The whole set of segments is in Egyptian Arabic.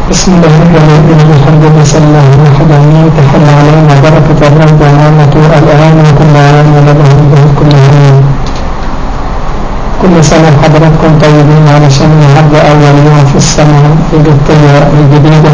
بسم الله الرحمن الرحيم الحمد لله صلى الله عليه وسلم تحل علينا بركة الرب ونعمة الآن وكل عام ونبه به كل عام كل سنة حضراتكم طيبين علشان النهارده أول يوم في السنة القبطية الجديدة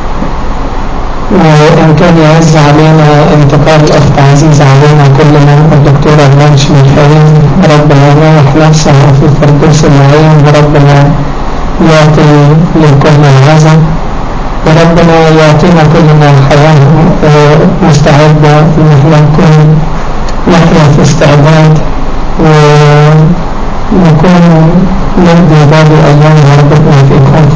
وإن كان يعز علينا انتقال أخت عزيزة علينا كلنا الدكتورة بلانش من الحين ربنا يريح نفسها في الفردوس النعيم وربنا يعطي للكل العزم وربنا يعطينا كلنا حياة مستعدة إن احنا نكون نحيا في استعداد ونكون نبدي بعض أيام ربنا في خوف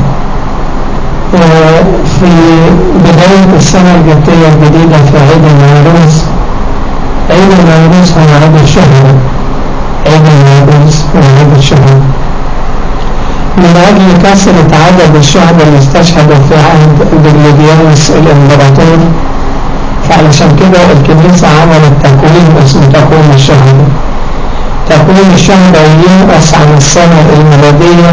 في بداية السنة القبطية الجديدة في عيد النوروز عيد النوروز هو عيد الشهرة عيد النوروز هو عيد الشهرة من أجل كثرة عدد الشهداء اللي استشهدوا في عهد ديوكليديانوس الإمبراطور فعلشان كده الكنيسة عملت تكوين اسمه تكوين الشهداء تكوين الشهداء ينقص عن السنة الميلادية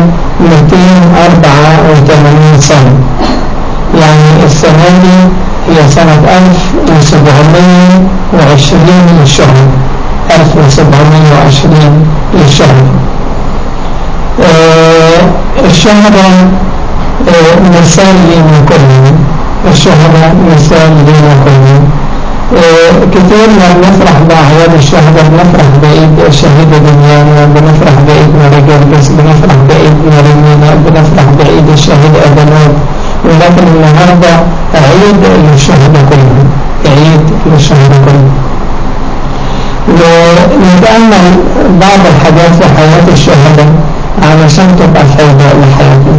284 سنة يعني السنة دي هي سنة 1720 للشهر 1720 للشهر آه الشهداء آه مثال لنا كلنا الشهداء مثال لنا كلنا آه كثير ما بنفرح بأعياد الشهداء بنفرح بعيد الشهيدة دنيانا بنفرح بعيد ماري جرجس بنفرح بعيد ماري مينا بنفرح بعيد الشهيد أدنات ولكن النهاردة عيد للشهداء كلهم عيد للشهداء كلهم ونتأمل بعض الحاجات في حياة الشهداء علشان تبقى فايدة لحياتنا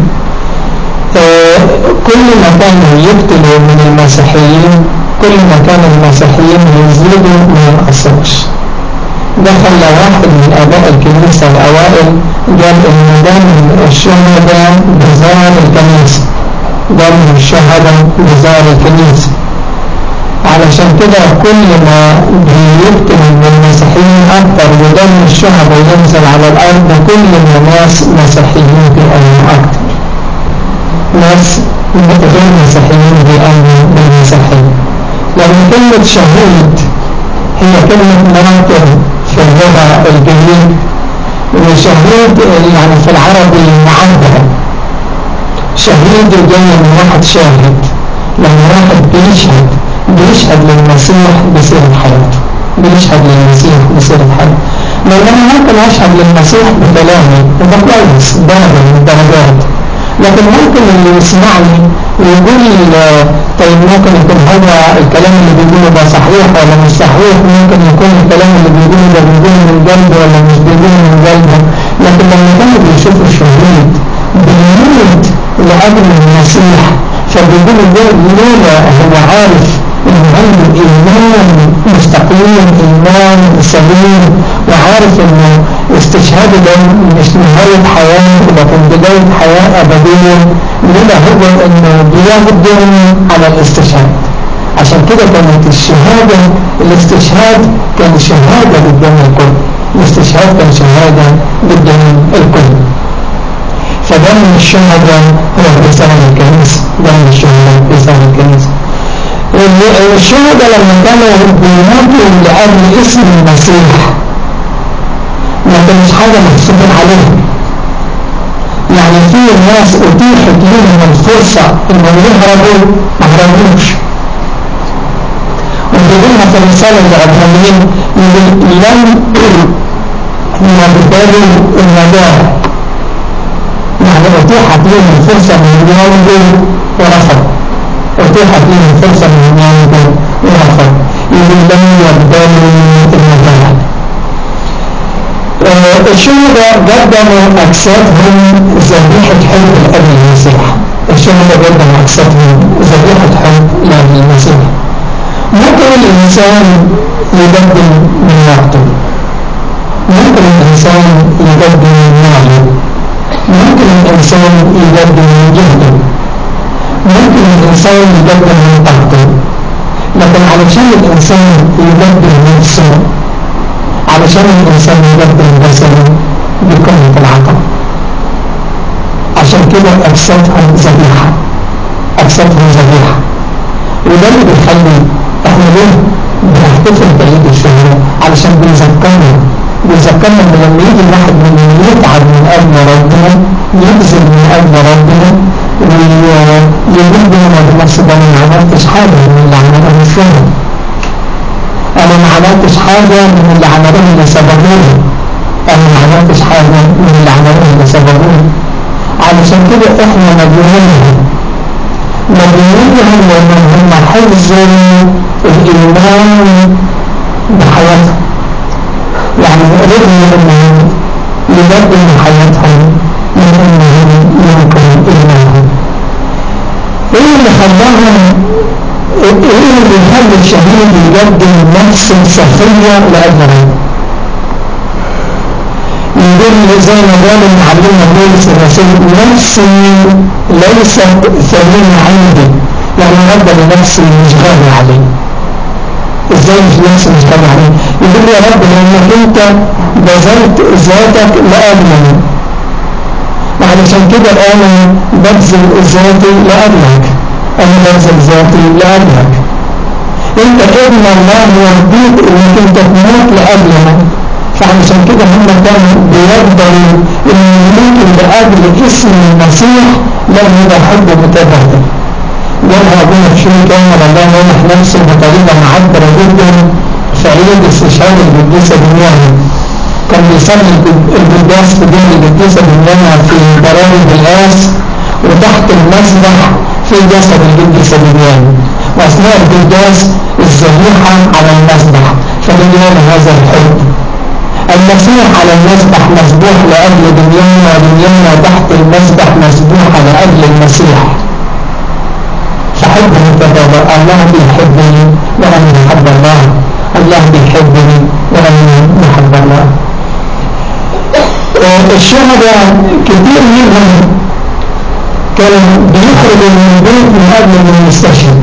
كل ما كانوا يقتلوا من المسيحيين كل ما كان المسيحيين يزيدوا ما ينقصوش ده خلى واحد من آباء الكنيسة الأوائل قال إن دم الشهداء جزار الكنيسة دم الشهداء جزار الكنيسة علشان كده كل ما بيقتل من المسيحيين أكتر ودم الشهداء ينزل على الأرض كل ما ناس مسيحيين بيأمنوا أكتر ناس غير مسيحيين بيأمنوا بالمسيحيين لأن كلمة شهيد هي كلمة مراكب في اللغة الجديد وشهيد يعني في العربي معبر شهيد جاي من واحد شاهد لما واحد بيشهد بيشهد للمسيح بسيرة حياته بيشهد للمسيح بسيرة حياته لأن أنا ممكن أشهد للمسيح بكلامي وده كويس درجة من الدرجات لكن ممكن اللي يسمعني ويقول لي طيب ممكن يكون هو الكلام اللي بيقوله ده صحيح ولا مش صحيح ممكن يكون الكلام اللي بيقوله ده بيقوله من قلبه ولا مش بيقوله من قلبه لكن لما كانوا بيشوفوا الشهيد بيموت لأجل المسيح فبيقولوا لولا هو عارف انه عنده ايمان مستقيم ايمان سليم وعارف انه استشهاده ده مش نهاية حياة لكن بداية حياة ابدية لولا هو انه بيقدم على الاستشهاد عشان كده كانت الشهادة الاستشهاد كان شهادة قدام الكل الاستشهاد كان شهادة قدام الكل فدم الشهداء هو رسالة الكنيسة دم الشهداء رسالة الكنيسة الشهداء لما كانوا بيموتوا لأجل اسم المسيح ما كانش حاجة محسوبين عليهم يعني في ناس أتيحت لهم الفرصة إنهم يهربوا ما هربوش وبيقولنا في الرسالة العبرانيين لم يقبلوا النجاة يعني أتيحت لهم الفرصة من يوم ورفضوا أتيحت لهم فرصة من يوم ورفض إذن لم يقبلوا النجاة الشهداء قدموا أجسادهم ذبيحة حب لأبي المسيح الشهداء قدموا أجسادهم ذبيحة حب لأبي المسيح ممكن الإنسان يقدم من وقته ممكن الإنسان يقدم من ماله ممكن الإنسان يقدم من جهده ممكن الإنسان يقدم من طاقته لكن علشان الإنسان يقدم نفسه علشان الإنسان يقدم جسده بقوة العطاء عشان كده أجسادهم ذبيحة أجسادهم ذبيحة وده اللي بيخلي احنا ليه بنحتفل بعيد الشهرة علشان بيذكرنا بيذكرنا ان لما يجي الواحد من يتعب من اجل ربنا يبذل من اجل ربنا ويقول بينا بنفس ده انا ما عملتش حاجه من اللي عملوه الشهر انا ما عملتش حاجه من اللي عملوه اللي سببوني انا ما عملتش حاجه من اللي عملوه اللي سببوني علشان كده احنا مديونين مديونين لان هم حفظوا الايمان بحياتهم يعني رغم انهم يبدلوا حياتهم من انهم يمكن ايمانهم ايه اللي خلاهم ايه اللي يخلي الشهيد يقدم نفس سخية لأجله يقول زي ما قال معلمنا بولس الرسول نفسي ليست ثمين عندي يعني رد لنفسي مش غالي عليه ازاي مش نفسي مش غالي عليه يقول يا رب لانك انت بذلت ذاتك لأجلي علشان كده انا ببذل ذاتي لأجلك انا ببذل ذاتي لأجلك انت ابن الله وربيت انك انت تموت لأجلنا فعلشان كده هم كانوا بيقدروا ان يموتوا لأجل اسم المسيح لأنه بحب متابعته جابها ابونا في شيء كان الله يمنح نفسه بطريقة معبرة جدا في عيد استشهاد القديسة دنيانا كان بيصلي القداس في دين القديسة دنيانا في برامج القاس وتحت المسبح في جسد القديسة دنيانا وأثناء القداس الذبيحة على المسبح فدنيانا هذا الحب المسيح على المسبح مسبوح لأجل دنيانا ودنيانا تحت المسبح مسبوحة لأجل المسيح فحب متبادل الله بيحبني وأنا بحب الله الله بيحبني وأنا بحب الله الشهداء كثير منهم كانوا بيخرجوا من البيت من قبل من يستشهد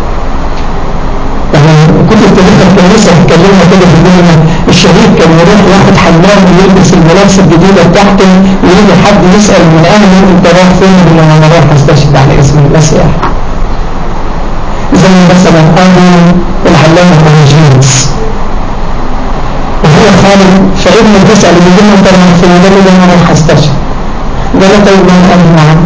يعني كتب تاريخ الكنيسة اتكلمنا كده بيقول ان الشهيد كان يروح ياخد حمام ويلبس الملابس الجديدة بتاعته ويجي حد يسأل من اهله انت رايح فين يقول انا رايح استشهد على اسم المسيح زي مثلا قالوا العلامة اوريجينس وهو خالد فابنه بيسأل بيقول له انت رايح فين يقول له انا رايح استشهد قال له طيب من قال نعم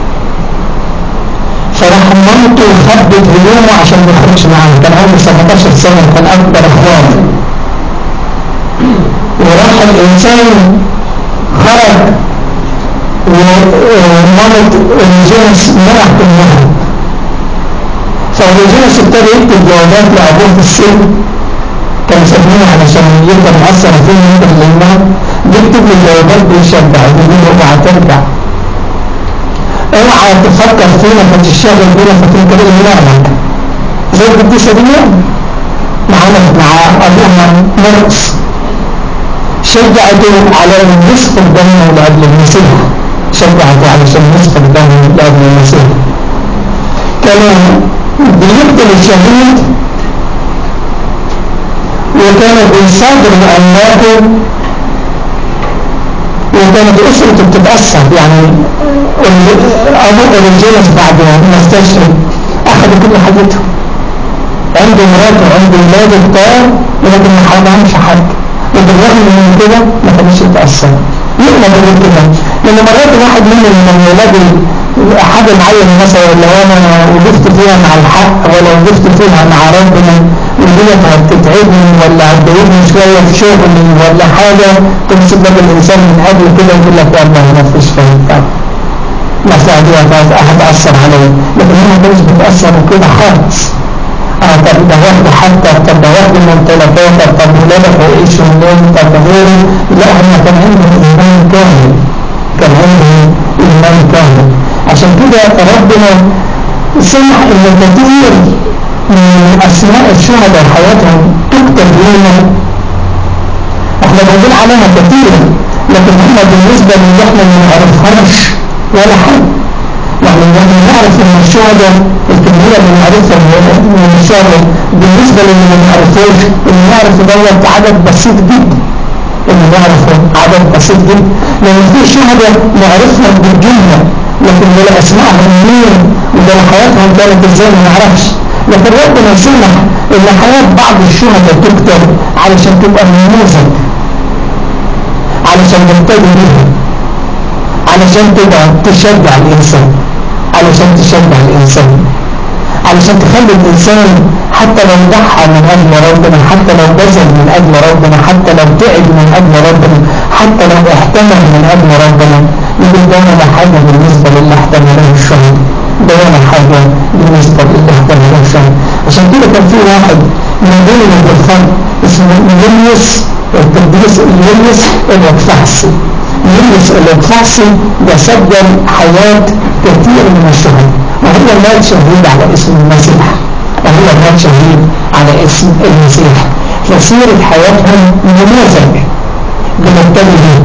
فراح مامته خبت هدومه عشان ما يخرجش معاه كان عنده 17 سنة كان أكبر إخواته وراح الإنسان خرج ومامت الجنس منع كلها فالجنس ابتدى يكتب جوابات لأبوه في السجن كان سجنه علشان يبقى مؤثر فيه يقدر للمال بيكتب له جوابات بيشجع بيقول له اوعى ترجع اوعى تفكر فينا فتشتغل بينا فتنكر المنامك زي القديسة دنيا معانا مع أبوها مرقس شجعته على أن يسفك دمه لأجل المسيح شجعته علشان يسفك دمه لأجل المسيح كانوا بيقتل الشهيد وكانوا بيصادر لأملاكه وكانت أسرته بتتأثر يعني أبو الرجالة بعد ما استشهد أخذوا كل حاجته عنده مراته وعنده ولاده كتار ولكن ما حرمهمش حد وبالرغم من كده ما كانش يتأثر يقنا بقول كده لأن مرات الواحد منهم لما يلاقي حاجة معينة مثلا لو أنا وقفت فيها مع الحق ولا وقفت فيها مع ربنا وديت هتتعبني ولا هتضايقني شوية في شغلي ولا حاجة تمسك باب الإنسان من قبل كده يقول لك يا الله ما فيش فاهم المسألة دي هتأثر عليا لكن هي ما كانش بتأثر كده خالص اه طب ده واخد حتى طب ده واخد ممتلكات طب ولادك هيعيشوا منين طب غيره لا هم كان عندهم إيمان كامل كان عندهم إيمان كامل عشان كده ربنا سمح إن كثير من أسماء الشهداء حياتهم تكتب لنا احنا بنقول عليها كثير لكن احنا بالنسبة للي احنا ما نعرفهاش ولا حاجة يعني نحن نعرف ان الشهداء الكمية اللي نعرفها من الشهداء بالنسبة للي ما نعرفوش اللي نعرف دوت عدد بسيط جدا اللي نعرفه عدد بسيط جدا لان في شهداء نعرفها بالجملة لكن ولا اسمائهم مين الشهداء حياتهم كانت ازاي ما نعرفش لكن ربنا سمح ان حياة بعض الشهداء تكتب علشان تبقى نموذج علشان نبتدي بيها علشان تبقى تشجع الانسان علشان تشجع الانسان علشان تخلي الإنسان حتى لو ضحى من أجل ربنا حتى لو بذل من أجل ربنا حتى لو تعب من أجل ربنا حتى لو احتمل من أجل ربنا يقول ده ولا حاجة بالنسبة للي احتمله الشهر ده ولا حاجة بالنسبة للي احتمله الشهر عشان كده كان في واحد من بين الخلق اسمه يليس التدريس يليس الوكفحسي يليس الوكفحسي ده سجل حياة كثير من الشهداء وهو مات شهيد على اسم المسيح وهو مات شهيد على اسم المسيح فسيرة حياتهم نموذج بنبتدي به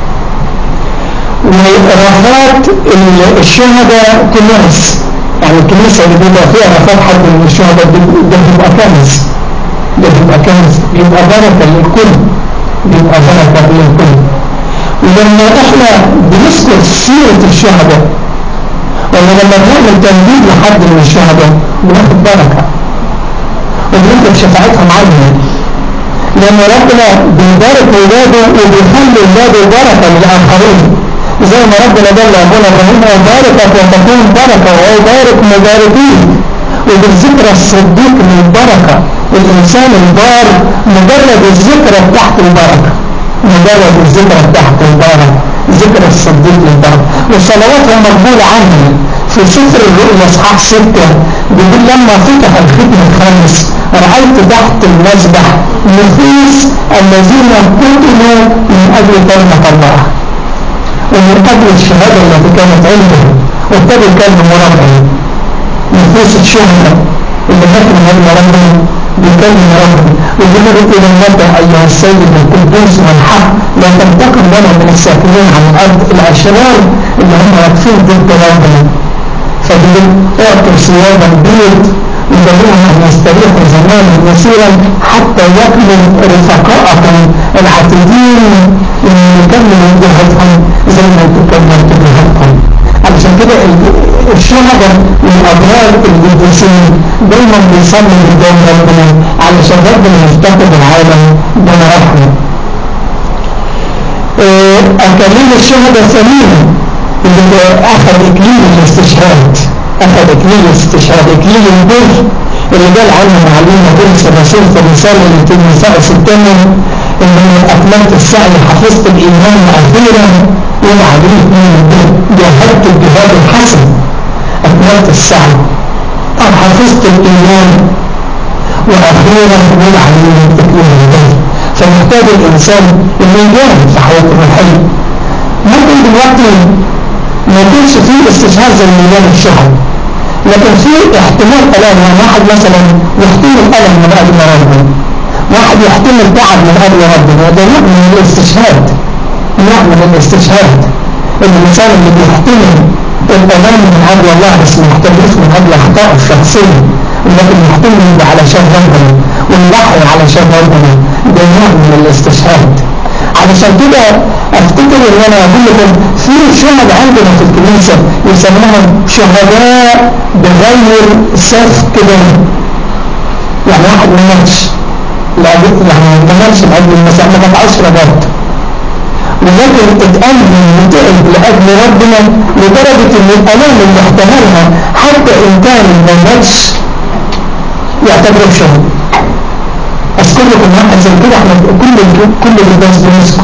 ورفات الشهداء كنائس يعني الكنيسة اللي بيبقى فيها رفات حد من الشهداء ده بيبقى كنز ده بيبقى كنز بيبقى بركة للكل بيبقى بركة للكل ولما احنا بنذكر سيرة الشهداء وإن لما بنعمل تنبيه لحد من الشهداء بناخد بركة وبنبدأ شفاعتهم عنه لأن ربنا بيبارك ولاده وبيخلي ولاده بركة للآخرين زي ما ربنا قال لأبونا إبراهيم وباركك وتكون بركة ويبارك مباركين وبالذكرى الصديق للبركة الإنسان البار مجرد الذكرى تحت البركة مجرد الذكرى تحت البركة ذكر الصديق للبركة وصلواتهم مقبولة عنه في سفر الرؤيا اصحاح ستة بيقول لما فتح الختم الخامس رأيت تحت المذبح نفوس الذين قتلوا من أجل كلمة الله ومن أجل الشهادة التي كانت عندهم وابتدوا الكلمة مربعا نفوس الشهداء اللي ماتوا من أجل ربنا بكلمة ربنا ويقول إلى المدى أيها السيد القدوس والحق لا تنتقم لنا من الساكنين على الأرض الأشرار اللي هم واقفين ضد ربنا فبيقول اعطوا ثيابا بيض ودعوهم ان يستريحوا زمانا يسيرا حتى يكمل رفقاءكم العتيدين ان يكملوا جهتهم زي ما تكمل جهتكم علشان كده الشهداء والابرار القديسين دايما بيصلوا قدام ربنا علشان ربنا يفتقد العالم بمراحمه أكلم الشهداء ثمينا اللي اخذ اكليل الاستشهاد اخذ اكليل الاستشهاد اكليل البر اللي قال عنه معلمنا بولس الرسول في الرسالة للتلميذ الثامن ان من اكملت السعي حفظت الايمان اخيرا وبعدين جاهدت الجهاد الحسن اكملت السعي او حفظت الايمان واخيرا وبعدين تكوين البر فمحتاج الانسان انه يجاهد في حياته الروحيه ممكن دلوقتي ما يكونش فيه استشهاد زي ميلان الشهر لكن في احتمال ألم يعني واحد مثلا يحتمل ألم من أجل ربنا واحد يحتمل تعب من أجل ربنا ده نوع من الاستشهاد نوع من الاستشهاد الإنسان اللي بيحتمل الألم من أجل الله بس ما يحتملش من أجل أخطاء الشخصية لكن يحتمل علشان ربنا والضحي علشان ربنا ده نوع من الاستشهاد علشان كده افتكر ان انا اقول لكم في شهد عندنا في الكنيسة يسموهم شهداء بغير سفك دم يعني واحد ما ماتش يعني ما ماتش لاجل المسيح ما قطعش رباط ولكن اتأمن وتعب لأجل ربنا لدرجة ان الألام اللي احتملها حتى إن كان ما ماتش يعتبره شهد أذكر لكم واحد زي كده احنا كل كل الناس بنذكر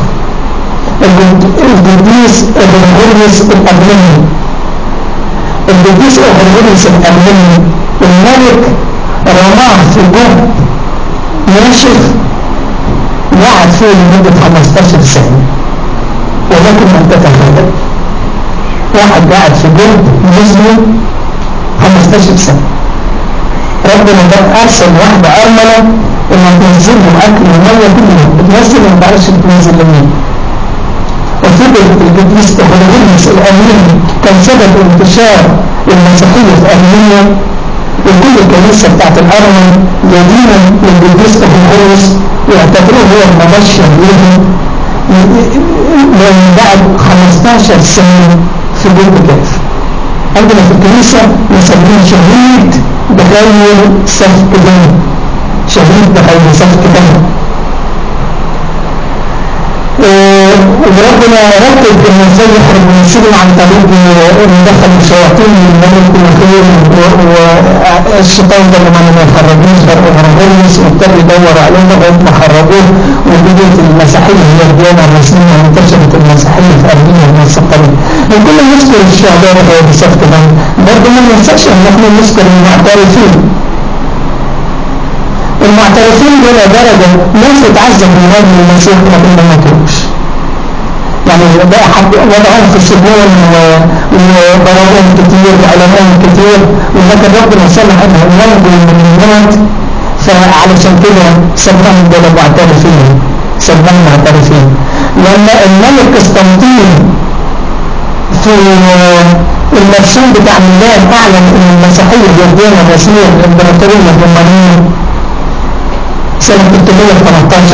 القديس ابن هرمس الأبنمي القديس ابن هرمس الأبنمي الملك رماه في جب ناشف وقعد فيه لمدة 15 سنة ولكن من تتخيل واحد قاعد في جب مسلم 15 سنة ربنا ده أرسل واحدة أرملة إنها تنزلهم أكل ومية كل يوم بتنزل وما تعرفش بتنزل لمين وفضل القديس إبراهيمس الأمين كان سبب انتشار المسيحية في أرمينيا وكل الكنيسة بتاعت الأرمن يدينا للقديس إبراهيمس ويعتبروه هو المبشر لهم من بعد 15 سنة في جنب كيف عندنا في الكنيسة نسميه شهيد بغير سفك دم شهيد بغير سفك دم وربنا رتب انه ازاي يخرج من السجن عن طريق مدخل الشياطين من الملك والخير والشيطان ده لما ما يخرجوش غرغوريوس وابتدوا يدوروا عليه لغايه ما خرجوه وبدات المسيحيه هي الديانه الرسميه وانتشرت المسيحيه في ارمينيا بنفس الطريقه. وكل نذكر الشهداء غير بسفك دم برضه ما ننساش ان احنا نذكر المعترفين المعترفين دول درجة ناس اتعذب من هذا المسيح لكن ما ماتوش يعني ده حد وضعهم في السجون وضربهم كتير وعلمهم كتير ولكن ربنا سمح انهم ينجوا من الموت فعلشان كده سماهم دول معترفين سماهم معترفين لما الملك قسطنطين في المرسوم بتاع ميلان اعلن ان المسيحيه هي الديانه الرسميه للامبراطوريه الرومانيه سنه 313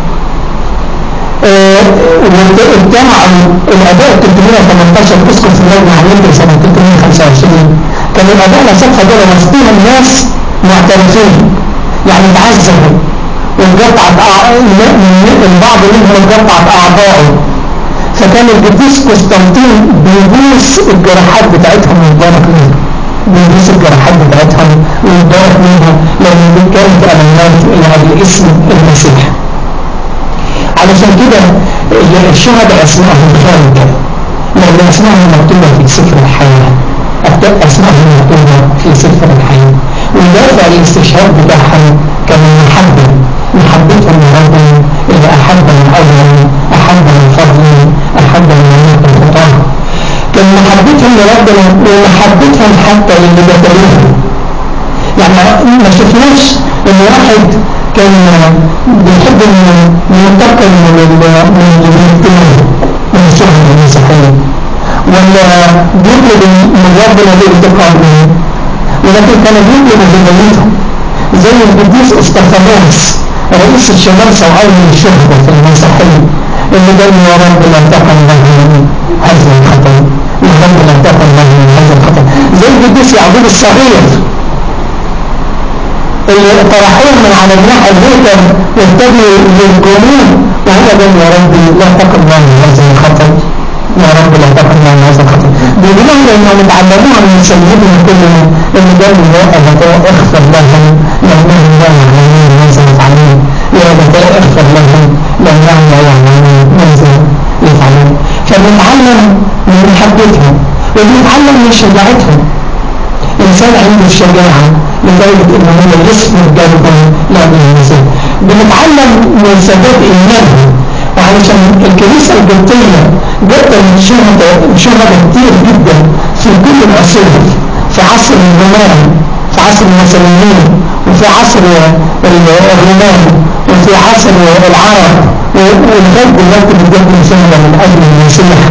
واجتمعوا الاباء 318 اسقف في اللجنه علمت سنه 325 كان الاباء الاسقفه دول وسطهم ناس معترفين يعني اتعذبوا واتقطعت البعض منهم اتقطعت اعضائه فكان القديس قسطنطين بيبوس الجراحات بتاعتهم ويتبارك منها بيبوس الجراحات بتاعتهم ويتبارك منها لان دي كانت امانات يعني اسم المسيح علشان كده الشهداء اسمائهم خالدة لان اسمائهم مكتوبة في سفر الحياة اسمائهم مكتوبة في سفر الحياة ودافع الاستشهاد بتاعهم كان محبة محبتهم لربنا اللي احبنا اولا احبنا فضلا احبنا من الخطاه كان محبتهم لربنا ومحبتهم حتى للي بتلوهم يعني ما شفناش ان واحد كان بيحب انه ينتقل من الانتماء من الشهر المسيحية ولا بيطلب من ربنا الانتقال منه ولكن كان بيطلب زميلتهم زي القديس استفانوس رئيس الشمال وأول الشهداء في المسيحية اللي قال يا رب لا تقل له من هذا الخطر يا رب لا تقل له من هذا الخطر زي القديس يعقوب الصغير اللي طرحوه من على جناح الهيكل وابتدوا يهجمون وهو قال يا ربي لا تقل من هذا الخطر يا رب لا تقل من هذا الخطر بيقولوا لانهم اتعلموها من سيدنا كلهم اللي قال يا ابتاء اغفر لهم لانهم لا يعلمون ماذا يفعلون يا ابتاء اغفر لهم لانهم لا يعلمون ماذا يفعلون فبنتعلم من محبتهم وبنتعلم من شجاعتهم إنسان عنده الشجاعة لدرجة إنه هو يسمر قلبه لأبن المسيح بنتعلم من سبب إيمانه وعلشان الكنيسة القبطية قدمت شهداء شهداء كتير جدا في كل العصور في عصر الرومان في عصر المسلمين وفي عصر الرومان وفي عصر العرب ولغاية دلوقتي بتقدم شهداء من أجل المسيح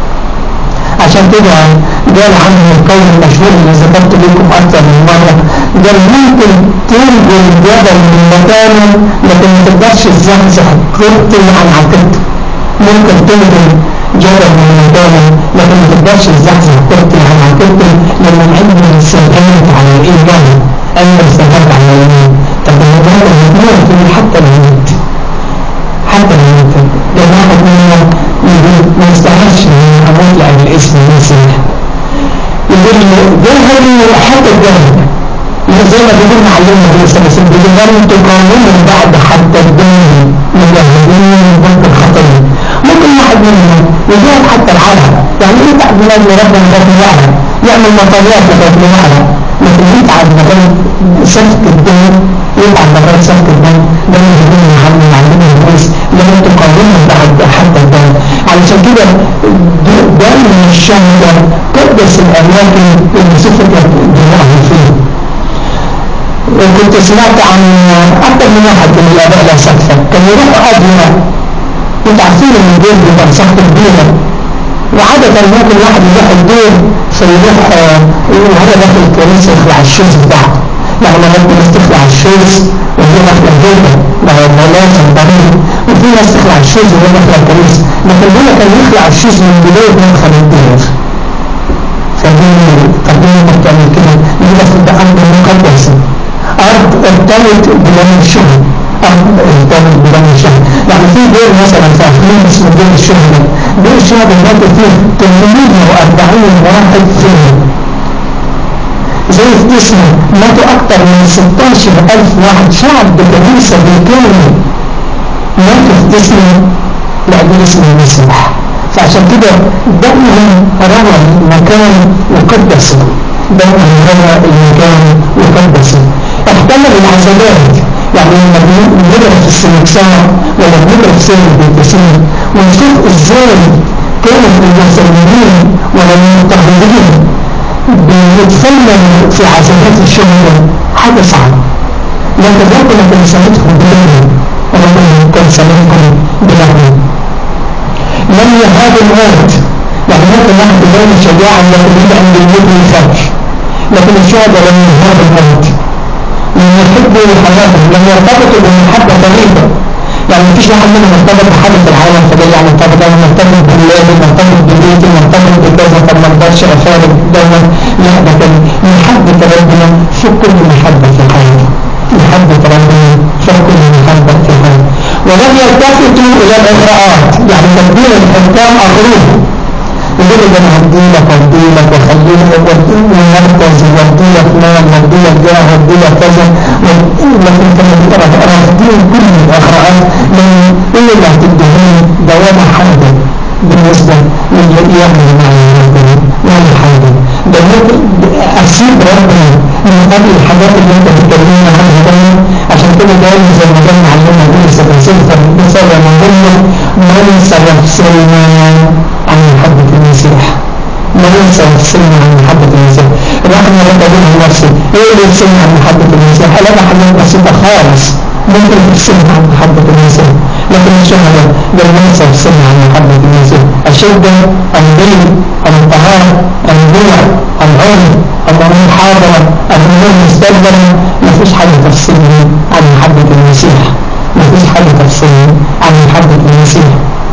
عشان كده قال عنه القول المشهور اللي ذكرت لكم أكثر من مرة قال ممكن تنقل الجبل من مكانه لكن ما تقدرش تزحزح قبطي عن عقيدته ممكن تنقل جبل من مكانه لكن ما تقدرش تزحزح قبطي عن عقيدته لما العلم استمرت على الإيمان أنا استمرت على الإيمان طب الموضوع ده ممكن حتى الموت حتى الموت ده واحد مننا يقول ما يستاهلش ان اموت لاجل اسم المسيح يقول جوهري حتى الجهل زي ما بيقول معلمنا في السلسل بيقول لم تقاوموا بعد حتى الدين مجاهدين من ضد الخطيه ممكن واحد منهم يجاهد حتى العالم يعني يتعب من اجل ربنا لغايه العالم يعمل مطالات لغايه العالم لكن يتعب لغايه سفك الدم يتعب لغايه سفك الدم ده اللي بيقول معلم معلمنا كويس لم تقاوموا بعد حتى الدم علشان كده ده من الشهداء قدس الاماكن اللي سفكت دماغهم فيها وكنت سمعت عن أكثر من واحد من الآباء الأساتذة كان يروحوا أدوية انتوا عارفين ان الدين بيبقى مساحته كبيرة وعادة ممكن واحد يروح الدين فيروح وهو داخل الكنيسة يخلع الشوز بتاعته يعني لما ممكن ناس تخلع الشوز وهي داخلة الجلدة ده لازم ضروري وفي ناس تخلع الشوز وهي داخلة الكنيسة لكن دول كان يخلع الشوز من بداية مدخل الدير فاهم قديمة بتعمل كده يبقى في أرض مقدسة أرض ارتوت بدم الشهر أرض ارتوت بدم الشهر يعني في دور مثلا في أفلام اسمه دور الشهداء دور الشهداء ماتوا فيه 840 واحد فيهم زي في اسمه ماتوا أكثر من 16 ألف واحد شعب بكنيسة بالكامل ماتوا في اسمه لأجل اسم المسيح فعشان كده دمهم روى المكان وقدسه دمهم روى المكان وقدسه احتمل العزلات يعني لما بنقرا في السنكسار ولا بنقرا في سير البيتسين ونشوف ازاي كانت المسلمين ولا المضطهدين بيتفننوا في عزلات الشهداء حاجه صعبه لكن ربنا كان ساعدهم بلادهم وربنا كان ساعدهم بلادهم لم يهاب الموت يعني ممكن واحد يبين الشجاعة لكن يبقى عند الموت ويخاف لكن الشهداء لم يهاب الموت لم يحبوا حياتهم لم يرتبطوا بمحبة فريدة يعني مفيش واحد منهم مرتبط بحاجة في العالم فده يعني مرتبط انا مرتبط بولادي مرتبط ببيتي مرتبط بكذا طب ما اقدرش افارق دوما لا ده كان محبة ربنا في كل محبة في حياته محبة ربنا في كل محبة في حياته ولم يلتفتوا الى الاغراءات يعني تدبير الحكام اغروه يقول ده انا هدي لك وادي لك واخلي لك ومركز وادي لك مال وادي لك جاه وادي لك كذا لكن كانوا رافضين كل الاغراءات لان ايه اللي هتديهوني ده ولا حاجه بالنسبه للي يعمل معي ربنا ولا حاجه ده ممكن اسيب ربنا من قبل الحاجات اللي انت بتكلمنا عنها دايما عشان كده دايما زي ما كان معلمنا بولس الرسول فبنصلي من ضمن من سيفصلنا عن محبة المسيح من سيفصلنا عن محبة المسيح الواحد مرات أقول لنفسي إيه اللي يفصلني عن محبة المسيح؟ ألاقي حاجات بسيطة خالص ممكن تفصلني عن محبة المسيح لكن الشهداء ده من سيفصلنا عن محبة المسيح الشدة الضيق الانتهار الجوع العنف الأمور حاضرة الأمور مستقبلا مفيش حاجة تفصلني عن محبة المسيح مفيش حاجة تفصلني عن محبة المسيح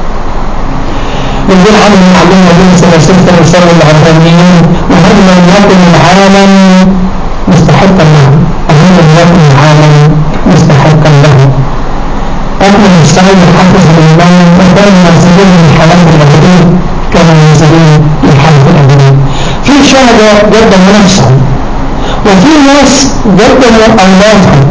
يقول عنه معلومة بين سلاسل رسالة العبرانيين وهل لم يكن العالم مستحقا له وهل لم يكن العالم مستحقا له أكمل السعيد حافظ الإيمان وكان منزلين من الحياة الأبدية كانوا منزلين للحياة الأبدية في شهداء قدموا نفسهم وفي ناس قدموا أولادهم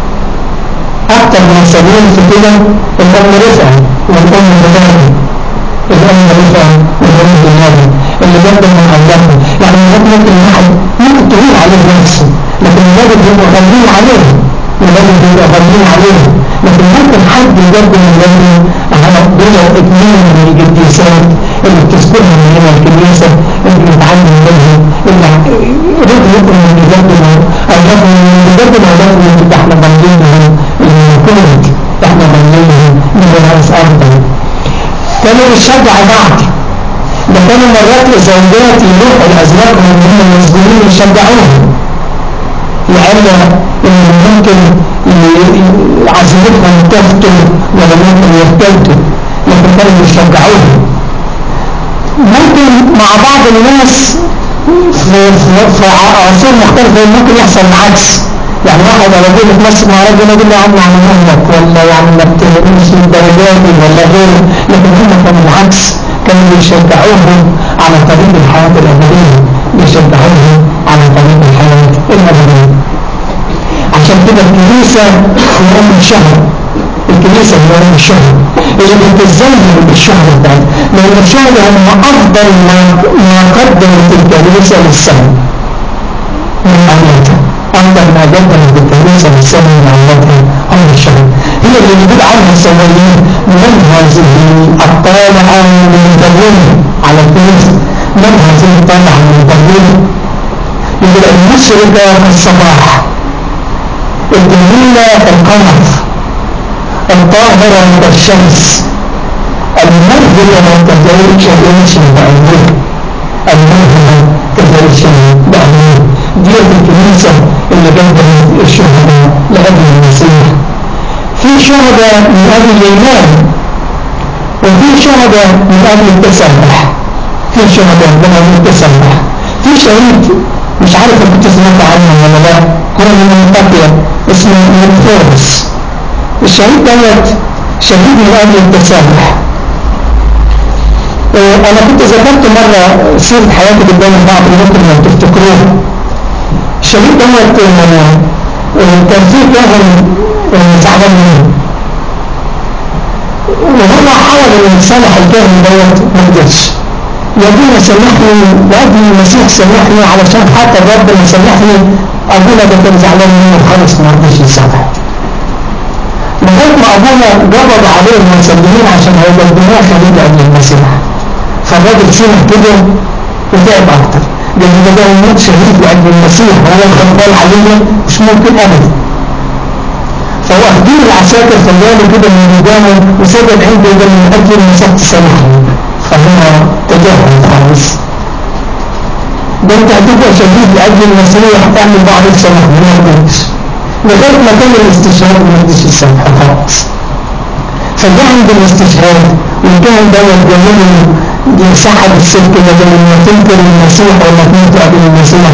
أكثر مثالين في كده الأم رفعة والأم بلادي الأم رفعة والأم بلادي اللي قدموا أولادهم يعني ممكن واحد ممكن تقول عليه نفسه لكن الولاد بيبقوا غاليين عليه الولاد بيبقوا غاليين عليه لكن ممكن حد يقدم ولاده على دول اثنين من القديسات اللي بتذكرهم من هنا الكنيسة اللي بنتعلم منهم اللي رضي يكون من يقدموا أولادهم يقدموا أولادهم اللي احنا ضامنينهم الملكوت احنا ضامنينهم من رئيس أرضهم كانوا يشجعوا بعض ده كانوا مرات زوجات يروحوا لأزواجهم اللي هم مسجونين يشجعوهم لأن ممكن عزيمتهم تفتوا ولا ممكن يرتبطوا لكن كانوا يشجعوهم ممكن مع بعض الناس في, في, في عصور مختلفة ممكن يحصل العكس يعني واحد على طول يتمسك مع راجل يقول له يا عم عن مهلك ولا يعني ما بتهمنيش الدرجات ولا غيره لكن هم كانوا العكس كانوا يشجعوهم على طريق الحياة الأبدية يشجعوهم على طريق الحياة الأبدية عشان كده الكنيسة هي أم الشهر الكنيسة هي أم الشهر اللي بتتزين بالشهر بتاعتها لأن الشهر هم أفضل ما, ما قدمت الكنيسة للسنة من أولادها أفضل ما قدمت الكنيسة للسنة من أولادها أم الشهر هي اللي بيقول عنها السماويين من هذه الطالعة من الدرون على الكنيسة من هذه الطالعة من الدرون يقول المشرقة كالصباح الجميلة كالقمر الطاهرة كالشمس المرهبة كذلك شهيش بأمور المرهبة كذلك بأمور دي الكنيسة اللي قدمت الشهداء لأجل المسيح في شهداء من أجل الإيمان وفي شهداء من أجل التسامح في شهداء من أجل التسامح في في شهيد مش عارف ان كنت سمعت عنه ولا لا هو من المنطقة اسمه ميرفورس الشهيد دوت شهيد من اجل التسامح انا كنت ذكرت مرة سيرة حياتي قدام بعض ممكن لو تفتكروها الشهيد دوت كان فيه كاهن زعلان منه وهو حاول ان يصالح الكاهن دوت ما قدرش يا ابونا سامحني لاجل المسيح سامحني علشان حتى ربنا سامحني ابونا ده كان زعلان منه خالص ما رضيش يسامحه لغايه ما ابونا قبض عليه المسلمين عشان هيقدموه خليل قبل المسيح فالراجل سمع كده وتعب اكتر قال لي ده يموت شهيد لاجل المسيح وهو غضبان علينا مش ممكن ابدا فواخدين العساكر طلعوا كده من قدامه وسجد عنده ده من اجل المسيح تسامحني فهو تجاهل خالص ده انت هتبقى شهيد لاجل المسيح اعمل بعض السمح ما يقدرش لغايه ما كان الاستشهاد ما يقدرش يسامحه خالص فجاء عند الاستشهاد وكان دوت جميل سحب السلك ده لما تنكر المسيح ولا تموت قبل المسيح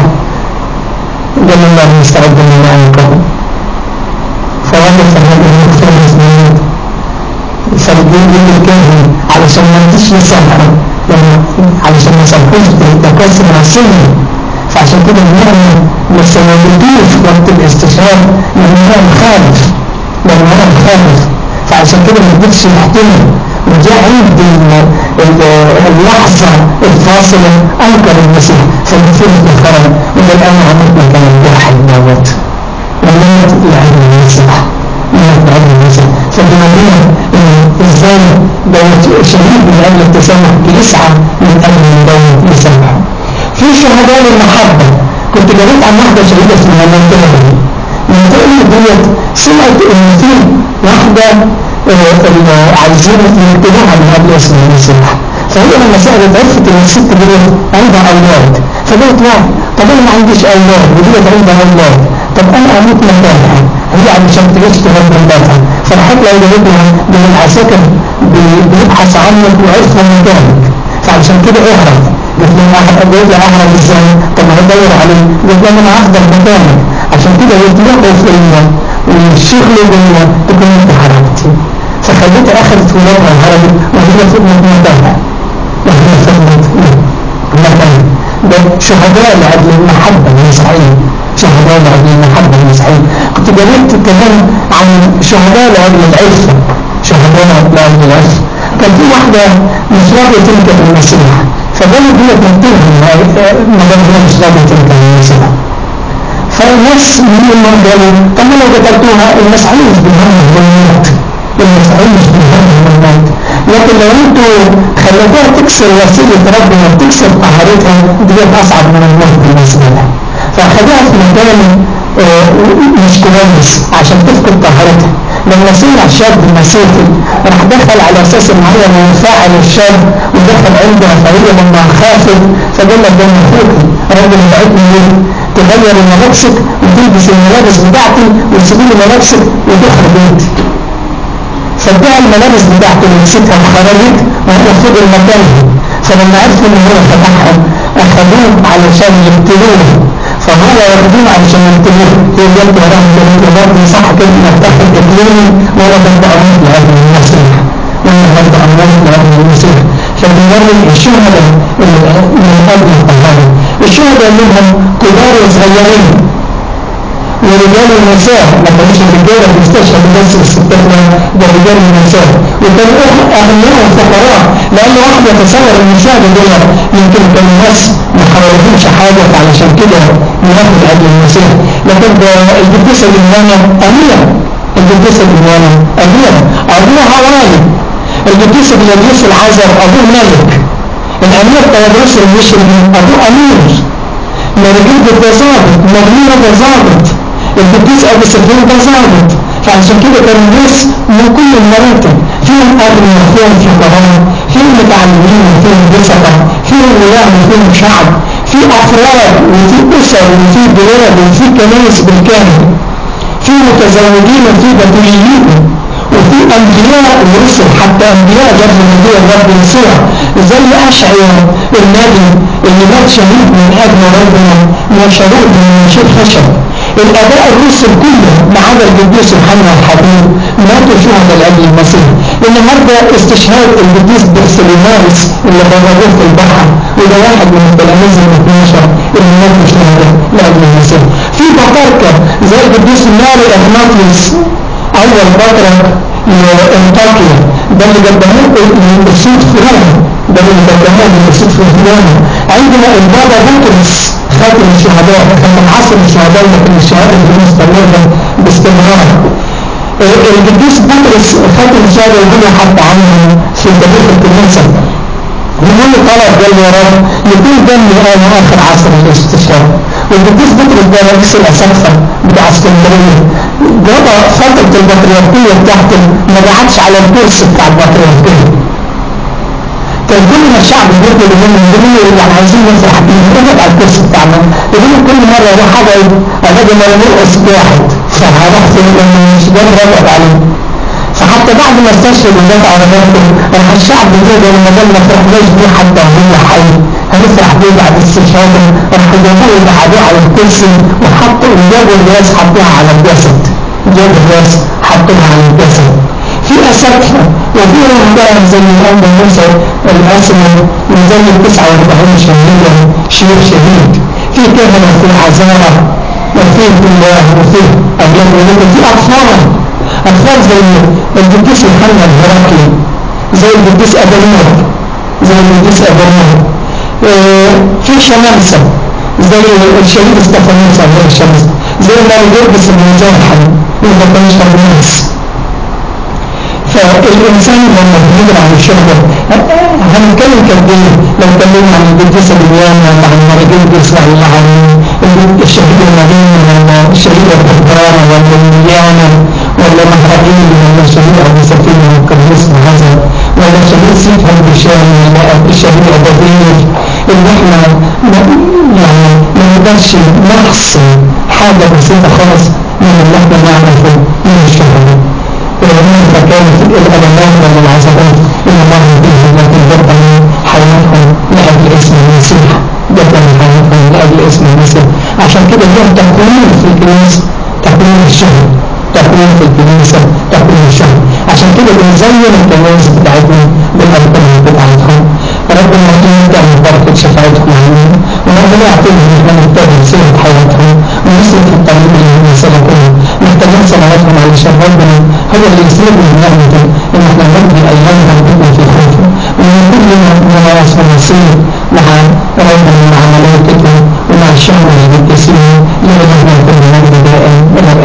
قال الله مستعد من عنكم فوقف هذا المختلف من فالدين دين الكاهن علشان ما يديش يسامحه لما علشان ما يسامحوش تكسر السنة فعشان كده النعمة ما سيدوش وقت الاستشهاد لأن هو مخالف لأن هو مخالف فعشان كده ما يقدرش يحتمل وجاء عند اللحظة الفاصلة أنكر المسيح فالمسيح الخرج وده الآن عمرك ما كان الجرح الموت ومات لعلم المسيح مات لعلم المسيح فبنبينا ازاي دوت شهيد من أجل التسامح بيسعى من أجل دوت يسامحه في شهداء المحبة كنت قريت عن واحدة شهيدة اسمها منطقة دي منطقة ديت سمعت ان في واحدة عايزين ينتبهها من قبل اسم المسيح فهي لما سألت عرفت ان الست ديت عندها اولاد فقالت لا طب انا ما عنديش اولاد وديت عندها اولاد طب انا اموت مكانها هي علشان تعيش تغير بيتها فراحت لها ابنها من العساكر بيبحث عنك وعرف مكانك فعشان كده اهرب قلت له اهرب قلت له اهرب ازاي طب ما هدور عليه قلت له انا هفضل مكانك عشان كده قلت له فيا والشيخ له جوه تكون انت هربتي فخليتها اخذت ولادها وهربت وهي فضلت مكانها وهي فضلت مكانها ده شهداء لأجل المحبة المسيحية شهداء لأجل المحبة المسيحية كنت قريت كمان عن شهداء لأجل العفة شهداء لأجل العفة كان في واحدة مش راضية تنكر المسيح فقالوا دي تنتهي ما دام هي مش راضية تنكر المسيح فالناس منهم قالوا طب لو قتلتوها المسيحيين مش بيهمهم بالموت المسيحيين مش بيهمهم بالموت لكن لو انتوا خليتوها تكسر وسيلة ربنا وتكسر طهارتها دي اصعب من الموت بالنسبة لها فاخدوها في مكان مش كويس عشان تفقد طهارتها لما سمع شاب مسيحي راح دخل على اساس ان هو منفعل الشاب ودخل عندها فهي لما خافت فقال لك ده اخوك راجل بعتني ليه تغير ملابسك وتلبس الملابس بتاعتي وتسيبي لي ملابسك وتخرج بيتي فادعى الملابس بتاعته ولبستها وخرجت وهو فضل مكانها فلما عرفوا ان هو فتحهم اخذوه علشان يقتلوه فهو ياخدوه علشان يقتلوه هي جت وراهم كانت برضه صح كده مرتاحة تقتلوني وانا بدي اموت لاجل المسيح وانا بدي اموت لاجل المسيح فبيوري الشهداء من قلب الطهارة الشهداء منهم كبار وصغيرين ورجال ونساء ما كانوش الرجاله بيستشهدوا بس الستات ده رجال ونساء وكانوا اغنياء وفقراء لان واحد يتصور ان الشهداء دول يمكن كانوا ناس ما حولهمش حاجه علشان كده ياخد اجل المسيح لكن ده القديسه الامانه اميره القديسه الامانه اميره ابوها والد القديس بلاديوس العزر ابوه ملك الامير تيادروس المشري ابوه امير مرجل ده ظابط مجنونه ده ظابط القديس ابو سفيان ده ظابط فعشان كده كان الناس من كل المراتب فيهم اغنياء فيهم فقراء فيهم متعلمين وفيهم بسطة فيهم ولاء وفيهم شعب في افراد وفي اسر وفي بلاد وفي كنائس بالكامل في متزوجين وفي بتوليين وفي أنبياء ورسل حتى أنبياء جاب نبي الرب يسوع زي أشعيا النبي اللي مات شهيد من أجل ربنا وشهود من شيء خشب الآباء الرسل كلهم ما عدا القديس يوحنا الحبيب ماتوا شهداء لأجل المسيح النهارده استشهاد القديس برسليماوس اللي بره في البحر وده واحد من التلاميذ ال 12 اللي ماتوا شهداء لأجل المسيح في بطاركة زي القديس ماري أغناطيوس أول بطرك لأنطاكيا ده اللي قدموه للسود في روما ده اللي قدموه للسود في روما عندنا البابا بطرس خاتم الشهداء كان من عصر الشهداء لكن الشهادة دي مستمرة باستمرار القديس بطرس خاتم الشهداء اللي حتى عنه في تاريخ الكنيسة بيقول طلب قال يا رب يكون دمي انا اخر عصر الاستشهاد والقديس بطرس ده رئيس الاساتذه بتاع اسكندريه قضى فتره البطريركيه بتاعته ما قعدش على الكرسي بتاع البطريركيه كان كل ما الشعب بيطلب منهم يقولوا يعني عايزين نفرح بيه نقعد على الكرسي بتاعنا يقولوا كل مره اروح اقعد الاقي ما يرقص واحد فهروح فين مش قادر اقعد عليه فحتى بعد ما استشهد الناس على نفسه راح الشعب بيقول لما قال ما فرحناش بيه حتى وهو حي هنفرح بيه بعد استشهاده راح جابوه وقعدوه على الكرسي وحطوا جابوا الراس حطوها على الجسد جابوا الراس حطوها على الجسد في اساتذه وفي رهبان زي الأنبا موسى الأسمى وزي ال 49 شهيدا شيخ شهيد في كهنة في عزارة وفي الله وفي أبيض ولكن في أطفال أطفال زي القديس محمد الهرقلي زي القديس أبانور زي القديس أبانور في شمامسة زي الشهيد استفانوس الله الشمس زي ماري جرجس المزاحم وما كانش الناس فالإنسان لما بيجري عن الشهوة هنتكلم كبير لو اتكلمنا عن القديس الديانة عن ماري جرجس ولا عن الشهيد المدينة ولا الشهيد القدرانة ولا الديانة ولا مهرقين ولا الشهيد أبو سفينة والقديس هذا ولا الشهيد سيف البشام ولا الشهيد أبابيل اللي احنا يعني ما نقدرش نحصي حاجة بسيطة خالص من اللي احنا نعرفه من الشهداء مهما كانت الألمات ولا العذابات اللي مروا بها لكن قدموا حياتهم لأجل اسم المسيح قدموا حياتهم لأجل اسم المسيح عشان كده اليوم تكوين في الكنيسة تكوين الشهر تكوين في الكنيسة تكوين الشهر عشان كده بنزين الكنائس بتاعتنا بالأرقام بتاعتهم ربنا يمتع من بركة شفاعتهم علينا وربنا يعطيهم ان احنا نتبع سيرة حياتهم ونسلك في الطريق اللي هم سلكوه محتاجين صلواتهم علشان ربنا هو اللي يسلكنا من نعمته ان احنا نقضي ايامنا بكم في خوفه ونكون لنا مناص ونصيب مع ربنا مع ملائكته ومع الشعب القديسين لأن